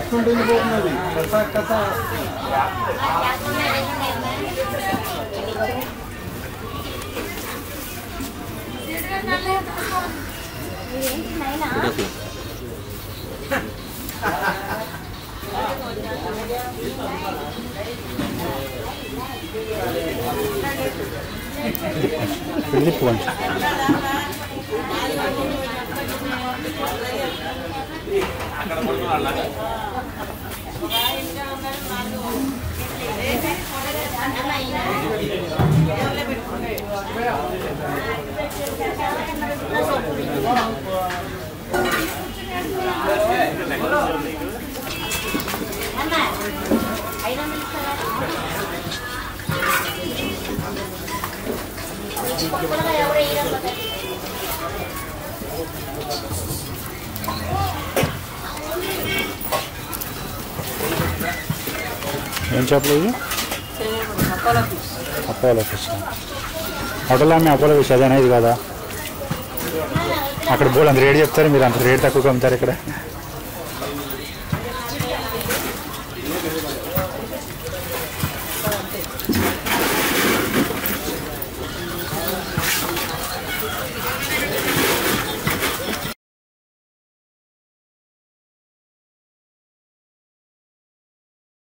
నడుచుకుంటూ వెళ్ళిపోతున్నది కస కస వెళ్ళి కొంచెం ఏం చేపలు ఇవి అపోలో ఫిష్ హోటల్లో మీ అపోలో ఫిష్ అదేనా ఇది కదా అక్కడ బోల్ అంత రేట్ చెప్తారు మీరు అంత రేట్ తక్కువ అమ్ముతారు ఇక్కడ